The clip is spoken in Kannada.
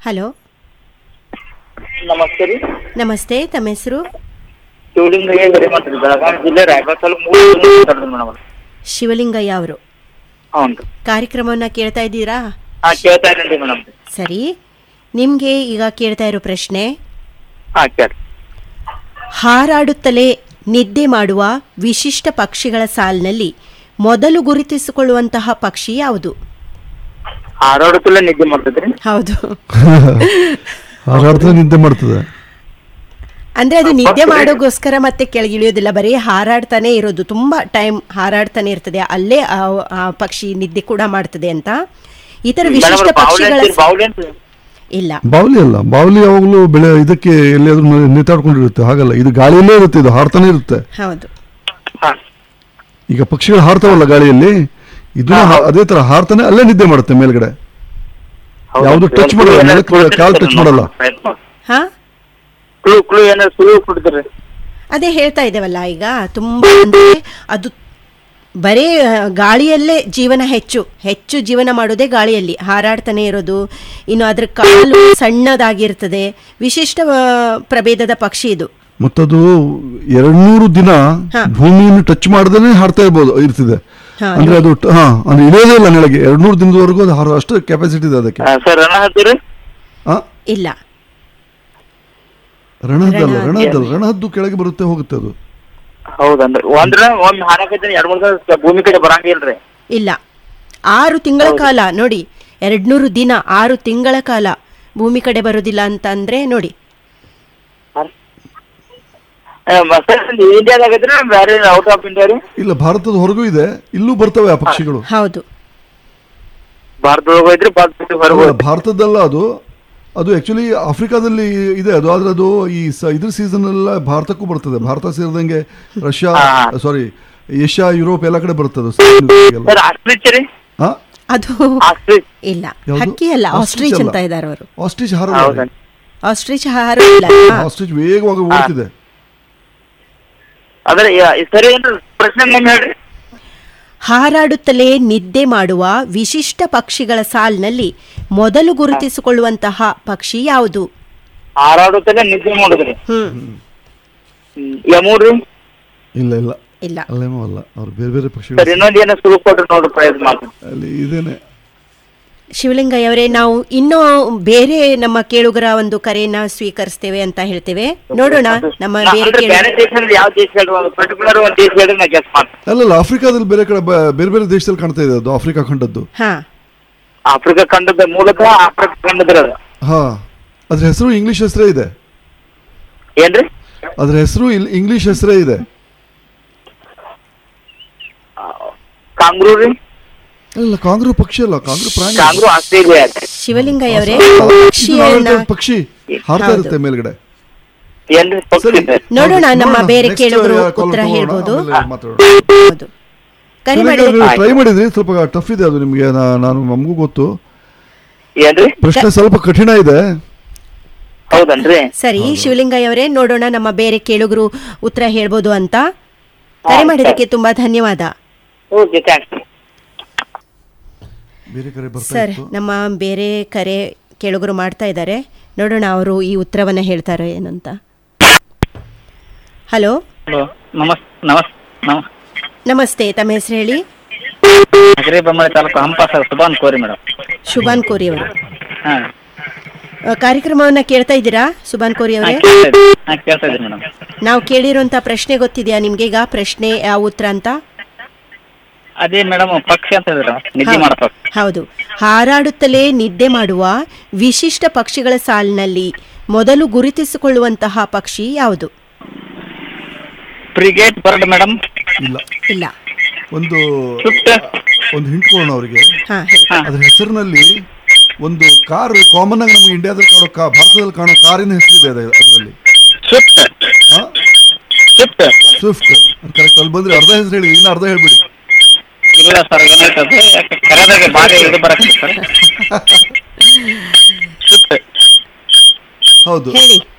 ಹಲೋ ನಮಸ್ತೆ ರೀ ನಮಸ್ತೆ ತಮ್ಮ ಹೆಸರು ಶಿವಲಿಂಗಯ್ಯ ಗರಿಮಠ ಬೆಳಗಾವಿ ಜಿಲ್ಲೆ ರಾಯಬಾಗ ತಾಲೂಕು ಮೂರು ಮಾತಾಡೋದು ಮೇಡಮ್ ಶಿವಲಿಂಗಯ್ಯ ಅವರು ಹ್ಞೂ ರೀ ಕಾರ್ಯಕ್ರಮವನ್ನ ಕೇಳ್ತಾ ಇದ್ದೀರಾ ಹಾ ಕೇಳ್ತಾ ಇದ್ದೀನಿ ಮೇಡಮ್ ಸರಿ ನಿಮಗೆ ಈಗ ಕೇಳ್ತಾ ಇರೋ ಪ್ರಶ್ನೆ ಹಾ ಕೇಳಿ ಹಾರಾಡುತ್ತಲೇ ನಿದ್ದೆ ಮಾಡುವ ವಿಶಿಷ್ಟ ಪಕ್ಷಿಗಳ ಸಾಲಿನಲ್ಲಿ ಮೊದಲು ಗುರುತಿಸಿಕೊಳ್ಳುವಂತಹ ಪಕ್ಷಿ ಯಾವುದು ಹಾರಾಡುತ್ತಲೇ ನಿದ್ದೆ ಮಾಡ್ತದ್ರಿ ಹೌದು ಹಾರಾಡ್ತಾ ನಿದ್ದೆ ಮಾಡ್ತದೆ ಅಂದ್ರೆ ಅದು ನಿದ್ದೆ ಮಾಡೋಗೋಸ್ಕರ ಮತ್ತೆ ಕೆಳಗಿಳಿಯೋದಿಲ್ಲ ಬರೀ ಹಾರಾಡ್ತಾನೆ ಇರೋದು ತುಂಬಾ ಟೈಮ್ ಹಾರಾಡ್ತಾನೆ ಇರ್ತದೆ ಅಲ್ಲೇ ಆ ಆ ಪಕ್ಷಿ ನಿದ್ದೆ ಕೂಡ ಮಾಡ್ತದೆ ಅಂತ ಈ ತರ ವಿಶಿಷ್ಟ ಪಕ್ಷಿಗಳ ಬಾವುಲಿ ಅಂತ ಇಲ್ಲ ಬಾವಲಿ ಅಲ್ಲ ಬಾವಲಿ ಯಾವಾಗಲೂ ಬೆಳೆ ಇದಕ್ಕೆ ಎಲ್ಲಿಯಾದ್ರೂ ನೆ- ನೇತಾಡ್ಕೊಂಡಿರುತ್ತೆ ಹಾಗಲ್ಲ ಇದು ಗಾಳಿಯಲ್ಲೇ ಇರುತ್ತೆ ಇದು ಹಾರ್ತಾನೆ ಇರುತ್ತೆ ಹೌದು ಹಾ ಈಗ ಪಕ್ಷಿಗಳು ಹಾರ್ತಾವಲ್ಲ ಗಾಳಿಯಲ್ಲಿ ಇದು ಅದೇ ತರ ಹಾರ್ತಾನೆ ಅಲ್ಲೇ ನಿದ್ದೆ ಮಾಡುತ್ತೆ ಮೇಲ್ಗಡೆ ಯಾವ್ದು touch ಮಾಡಲ್ಲ, ನೆಲಕ್ಕೆ ಕಾಲ್ touch ಮಾಡಲ್ಲ. ಹಾ ಕ್ಲೂ ಕ್ಲೂ ಏನಾದ್ರು ಸುಳಿವು ಕೊಡ್ತೀರಿ ಅದೇ ಹೇಳ್ತಾ ಇದ್ದೇವಲ್ಲ ಈಗ ತುಂಬಾ ಅಂದ್ರೆ ಅದು ಬರೀ ಆ, ಗಾಳಿಯಲ್ಲೇ ಜೀವನ ಹೆಚ್ಚು ಹೆಚ್ಚು ಜೀವನ ಮಾಡೋದೇ ಗಾಳಿಯಲ್ಲಿ ಹಾರಾಡ್ತಾನೆ ಇರೋದು ಇನ್ನು ಅದ್ರ ಕಾಲು ಸಣ್ಣದಾಗಿರ್ತದೆ ವಿಶಿಷ್ಟ ಆ, ಪ್ರಭೇದದ ಪಕ್ಷಿ ಇದು ಮತ್ತದು ಎರಡ್ನೂರು ದಿನ ಹಾ. ಭೂಮಿಯನ್ನು ಟಚ್ ಮಾಡದೇನೆ ಹಾರ್ತಾ ಇರ್ಬೋದು ಇರ್ತಿದೆ ಹಾ, ಅಂದ್ರೆ ಅದು ಟ- ಹಾ ಅಂದ್ರೆ ಇಳಿಯೋದೇ ಇಲ್ಲ ನೆಲಗೆ ಎರಡ್ನೂರು ದಿನದವರೆಗೂ ಅದು ಹಾರೋ ಅಷ್ಟು ಕೆಪಾಸಿಟಿ ಇದೆ ಅದಕ್ಕೆ ಸರ್ ರಣ ಹತ್ತೀರಿ ಆ ಇಲ್ಲ ರಣಹದ್ದಲ್ಲ ರಣ- ರಣಹದ್ದಲ್ಲ ರಣಹದ್ದು ಕೆಳಗೆ ಬರುತ್ತೆ ಹೋಗುತ್ತೆ ಅದು ಹೌದನ್ರಿ ಒಂದ್ರ ಒಂದ್ ಹಾರಾಕೈತಿ ಎರಡ್ ಮೂರ್ ದಿವಸ ಭೂಮಿ ಕಡೆ ಬರಂಗಿಲ್ರಿ ಇಲ್ಲ ಆರು ತಿಂಗಳ ಕಾಲ ನೋಡಿ ಎರಡ್ನೂರು ದಿನ ಆರು ತಿಂಗಳ ಕಾಲ ಭೂಮಿ ಕಡೆ ಬರೋದಿಲ್ಲ ಅಂತ ಅಂದ್ರೆ ನೋಡಿ ಸರ್ ಇಂಡಿಯಾದಾಗ ಐತ್ರಿ ಬೇರೆ ಔಟ್ ಆಫ್ ಇಂಡಿಯಾ ರೀ ಇಲ್ಲ ಭಾರತದ ಹೊರಗೂ ಇದೆ ಇಲ್ಲೂ ಬರ್ತವೆ ಆ ಪಕ್ಷಿಗಳು ಹೌದು ಭಾರತದೊಳಗೆ ಐತ್ರಿ ಭಾರತದ ಹೊರಗೆ ಅಲ್ಲ, ಭಾರತದ್ದಲ್ಲ ಅದು ಅದು ಆಕ್ಚುಲಿ ಆಫ್ರಿಕಾದಲ್ಲಿ ಇದೆ ಅದು ಆದ್ರೆ ಅದು ಈ ಸ- ಇದ್ರ ಸೀಸನ್ ಎಲ್ಲ ಭಾರತಕ್ಕೂ ಬರ್ತದೆ ಭಾರತ ಸೇರಿದಂಗೆ ರಷ್ಯಾ ಹಾ. ಸಾರಿ ಏಷ್ಯಾ ಯುರೋಪ್ ಎಲ್ಲ ಕಡೆ ಬರ್ತದೆ ಸರ್ ಆಸ್ಟ್ರಿಚ್ ರೀ ಹಾ ಅದು ಆಸ್ಟ್ರಿಚ್ ಇಲ್ಲ ಯಾವ್ದು? ಹಕ್ಕಿ ಅಲ್ಲ ಆಸ್ಟ್ರಿಚ್ ಆಸ್ಟ್ರಿಚ್ ಅಲ್ಲ. ಅಂತ ಇದ್ದಾರೆ ಅವರು ಆಸ್ಟ್ರಿಚ್ ಹಾರ ಹೌದನ್ ಆಸ್ಟ್ರಿಚ್ ಹಾರ ಇಲ್ಲ ಆಸ್ಟ್ರಿಚ್ ವೇಗವಾಗಿ ಓಡ್ತಿದೆ ಅದ್ರ ಯ- ಸರಿ ಏನ್ರಿ ಪ್ರಶ್ನೆ ಮುಂದೆ ಹೇಳ್ರಿ ಹಾರಾಡುತ್ತಲೇ ನಿದ್ದೆ ಮಾಡುವ ವಿಶಿಷ್ಟ ಪಕ್ಷಿಗಳ ಸಾಲಿನಲ್ಲಿ ಮೊದಲು ಗುರುತಿಸಿಕೊಳ್ಳುವಂತಹ ಪಕ್ಷಿ ಯಾವುದು ಹಾರಾಡುತ್ತಲೇ ನಿದ್ದೆ ಮಾಡುದ್ರಿ ಹ್ಮ್ ಯಮೂರ್ರಿ ಇಲ್ಲ ಇಲ್ಲ ಇಲ್ಲ ಅಲ್ಲೇನೋ ಅಲ್ಲ ಅವ್ರು ಬೇರೆ ಬೇರೆ ಸರ್ ಪಕ್ಷಿಗಳು ಇನ್ನೊಂದ್ ಏನೋ ಸುಳು ಕೊಟ್ರಿ ನೋಡ್ರಿ ಪ್ರಯತ್ನ ಮಾಡಿ ಅಲ್ಲಿ ಇದೇನೆ ಶಿವಲಿಂಗಯ್ಯವರೇ ನಾವು ಇನ್ನೂ ಬೇರೆ ನಮ್ಮ ಕೇಳುಗರ ಒಂದು ಕರೆಯನ್ನ ಸ್ವೀಕರಿಸ್ತೇವೆ ಅಂತ ಹೇಳ್ತೇವೆ ನೋಡೋಣ ನಮ್ಮ ನಾ- ಬೇರೆ ಅಂದ್ರೆ ಕೇಳು ಬೇರೆ ದೇಶದಲ್ಲಿ ಯಾವ ದೇಶ ಹೇಳ್ರಿ ಒಂದು ಪರ್ಟಿಕ್ಯುಲರ್ ಒಂದ್ ದೇಶ ಹೇಳ್ರಿ ನಾ ಗೆಸ್ ಮಾಡ್ತೀನಿ ಅಲ್ಲಲ್ಲ ಆಫ್ರಿಕಾದಲ್ಲಿ ಬೇರೆ ಕಡೆ ಬ- ಬೇರೆ ಬೇರೆ ದೇಶದಲ್ಲಿ ಕಾಣ್ತಾ ಇದೆ ಅದು ಆಫ್ರಿಕಾ ಖಂಡದ್ದು ಹಾ ಆಫ್ರಿಕಾ ಖಂಡದ ಮೂಲತಃ ಆಫ್ರಿಕಾ ಖಂಡದ್ರ ಅದು ಹಾ ಅದ್ರ ಹೆಸರು ಇಂಗ್ಲಿಷ್ ಹೆಸರೇ ಇದೆ ಏನ್ರಿ ಅದ್ರ ಹೆಸರು ಇಂಗ್ಲಿಷ್ ಹೆಸರೇ ಇದೆ ಕಾಂಗ್ರೂ ರೀ ಅಲ್ಲ ಕಾಂಗ್ರೂ ಪಕ್ಷಿ ಅಲ್ಲ ಕಾಂಗ್ರೂ ಪ್ರಾಣಿ ಕಾಂಗ್ರೂ ಆಸ್ಟ್ರೇಲಿಯಾ ಶಿವಲಿಂಗಯ್ಯವರೇ ಇದು ಪಕ್ಷಿ ನಾವೆಲ್ಲ ಪಕ್ಷಿ ಹಾರ್ತಾ ಹೌದು. ಇರುತ್ತೆ ಮೇಲ್ಗಡೆ ಏನ್ರಿ ಪಕ್ಷಿ ಸರಿ ಇದೆ? ನೋಡೋಣ ನಮ್ಮ ನೋಡೋಣ. ಬೇರೆ Next ಕೇಳುಗರು ಯಾರು call ಉತ್ತರ ತಗೊಳ್ಳೋಣ, ಹೇಳ್ಬೋದು ಆಮೇಲೆ ಮಾತಾಡೋಣ. ಹೌದು ಕರೆ ಮಾಡಿ ಟ್ರೈ ಮಾಡಿದ್ರಿ ಸ್ವಲ್ಪ ಟಫ್ ಇದೆ ಅದು ನಿಮಗೆ ನಾ- ನಾನು ನಮಗೂ ಗೊತ್ತು ಏನ್ರಿ ಪ್ರಶ್ನೆ ಸ್ವಲ್ಪ ಕಠಿಣ ಇದೆ ಹೌದನ್ರಿ ಸರಿ ಶಿವಲಿಂಗಯ್ಯವರೇ ನೋಡೋಣ ನಮ್ಮ ಬೇರೆ ಕೇಳುಗರು ಉತ್ತರ ಹೇಳ್ಬೋದು ಅಂತ ಕರೆ ಮಾಡಿದ್ದಕ್ಕೆ ತುಂಬಾ ಧನ್ಯವಾದ ಓಕೆ ಥ್ಯಾಂಕ್ಸ್ ಬೇರೆ ಕರೆ ಬರ್ತಾ ಸರ್ ಇತ್ತು ನಮ್ಮ ಬೇರೆ ಕರೆ ಕೇಳುಗರು ಮಾಡ್ತಾ ಇದ್ದಾರೆ ನೋಡೋಣ ಅವರು ಈ ಉತ್ತರವನ್ನ ಹೇಳ್ತಾರೆ ಏನಂತ ಹಲೋ ಹಲೋ ನಮಸ್ ನಮಸ್ ನಮಸ್ ನಮಸ್ತೆ ತಮ್ಮ ಹೆಸರು ಹೇಳಿ ನಗರಿ ಬೊಮ್ಮಳೆ ತಾಲೂಕು ಹಂಪ ಸರ್ ಸುಭಾನ್ ಕೋರಿ ಮೇಡಮ್ ಶುಭಾನ್ ಕೋರಿ ಅವರು ಹಾಂ ಆ, ಕಾರ್ಯಕ್ರಮವನ್ನ ಕೇಳ್ತಾ ಇದ್ದೀರಾ ಸುಭಾನ್ ಕೋರಿ ಅವರೇ ಕೇಳ್ತಾ ಇದ್ದೀನಿ ಹಾಂ ಕೇಳ್ತಾ ಇದ್ದೀನಿ ಮೇಡಮ್ ನಾವು ಕೇಳಿರುವಂತ ಪ್ರಶ್ನೆ ಗೊತ್ತಿದೆಯಾ ನಿಮ್ಗೆ ಈಗ ಪ್ರಶ್ನೆ ಯಾವ ಉತ್ತರ ಅಂತ ಅದೇ ಮೇಡಮ್ ಪಕ್ಷಿ ಅಂತ ಹೇಳಿದ್ರು ನಿದ್ದೆ ಹೌದು. ಮಾಡೋ ಪಕ್ಷಿ ಹೌದು ಹಾರಾಡುತ್ತಲೇ ನಿದ್ದೆ ಮಾಡುವ ವಿಶಿಷ್ಟ ಪಕ್ಷಿಗಳ ಸಾಲಿನಲ್ಲಿ ಮೊದಲು ಗುರುತಿಸಿಕೊಳ್ಳುವಂತಹ ಪಕ್ಷಿ ಯಾವುದು ಫ್ರಿಗೇಟ್ ಬರ್ಡ್ ಮೇಡಮ್ ಇಲ್ಲ ಇಲ್ಲ ಒಂದು ಸ್ವಿಫ್ಟ್ ಒಂದು ಹಿಂಟ್ ಕೊಡೋಣ ಅವರಿಗೆ ಹಾ ಹೇಳಿ ಅದ್ರ ಹೆಸರಿನಲ್ಲಿ ಒಂದು ಕಾರ್ ಕಾಮನ್ ಆಗಿ ನಮ್ಗೆ ಇಂಡಿಯಾದಲ್ಲಿ ಕಾಣೋ ಕಾ ಭಾರತದಲ್ಲಿ ಕಾಣೋ ಕಾರಿನ ಹೆಸರಿದೆ ಅದರಲ್ಲಿ ಸ್ವಿಫ್ಟ್ ಸ್ವಿಫ್ಟ್ ಸ್ವಿಫ್ಟ್ ಕರೆಕ್ಟ್ ಅಲ್ಲಿ ಬಂದ್ರೆ ಅರ್ಧ ಹೆಸರು ಹೇಳಿ ಇನ್ನು ಅರ್ಧ ಹೇಳ್ಬಿಡಿ ಇಲ್ಲ ಸರ್ ಏನಾಯ್ತದೆ ಯಾಕೆ ಕರೆದಾಗ ಭಾರಿ ಇದು ಬರಕ್ಕೆ ಸರ್ ಸ್ವಿಫ್ಟ್ ಹೌದು ಹೇಳಿ